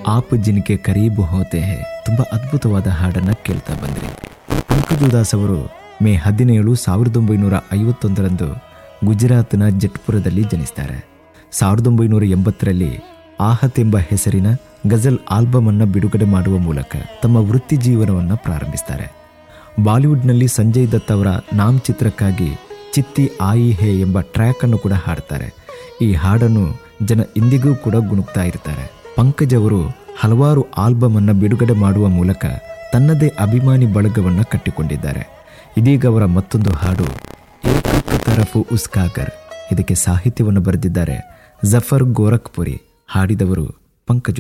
app ಜಿನ್ಕೆ ಕರೀಬು ಹೋತೆ ಹೇ ತುಂಬ ಅದ್ಭುತವಾದ ಹಾಡನ್ನು ಕೇಳ್ತಾ ಬಂದ್ರಿ ಪಂಕಜ್ ಉದಾಸ್ ಅವರು ಮೇ ಹದಿನೇಳು ಸಾವಿರದ ಒಂಬೈನೂರ ಐವತ್ತೊಂದರಂದು ಗುಜರಾತ್ನ ಜಟ್ಪುರದಲ್ಲಿ ಜನಿಸ್ತಾರೆ ಸಾವಿರದ ಒಂಬೈನೂರ ಎಂಬತ್ತರಲ್ಲಿ ಆಹತ್ ಎಂಬ ಹೆಸರಿನ ಗಜಲ್ ಆಲ್ಬಮ್ ಅನ್ನು ಬಿಡುಗಡೆ ಮಾಡುವ ಮೂಲಕ ತಮ್ಮ ವೃತ್ತಿ ಜೀವನವನ್ನು ಪ್ರಾರಂಭಿಸ್ತಾರೆ ಬಾಲಿವುಡ್ನಲ್ಲಿ ಸಂಜಯ್ ದತ್ ಅವರ ನಾಮ್ ಚಿತ್ರಕ್ಕಾಗಿ ಚಿತ್ತಿ ಆಯಿ ಹೇ ಎಂಬ ಟ್ರ್ಯಾಕ್ ಅನ್ನು ಕೂಡ ಹಾಡ್ತಾರೆ ಈ ಹಾಡನ್ನು ಜನ ಇಂದಿಗೂ ಕೂಡ ಗುಣುಕ್ತಾ ಇರ್ತಾರೆ ಪಂಕಜ್ ಅವರು ಹಲವಾರು ಆಲ್ಬಮ್ ಅನ್ನು ಬಿಡುಗಡೆ ಮಾಡುವ ಮೂಲಕ ತನ್ನದೇ ಅಭಿಮಾನಿ ಬಳಗವನ್ನು ಕಟ್ಟಿಕೊಂಡಿದ್ದಾರೆ ಇದೀಗ ಅವರ ಮತ್ತೊಂದು ಹಾಡು ಏಕೈಕ ತರಫು ಉಸ್ಕಾಗರ್ ಇದಕ್ಕೆ ಸಾಹಿತ್ಯವನ್ನು ಬರೆದಿದ್ದಾರೆ ಜಫರ್ ಗೋರಖ್ಪುರಿ ಹಾಡಿದವರು ಪಂಕಜ್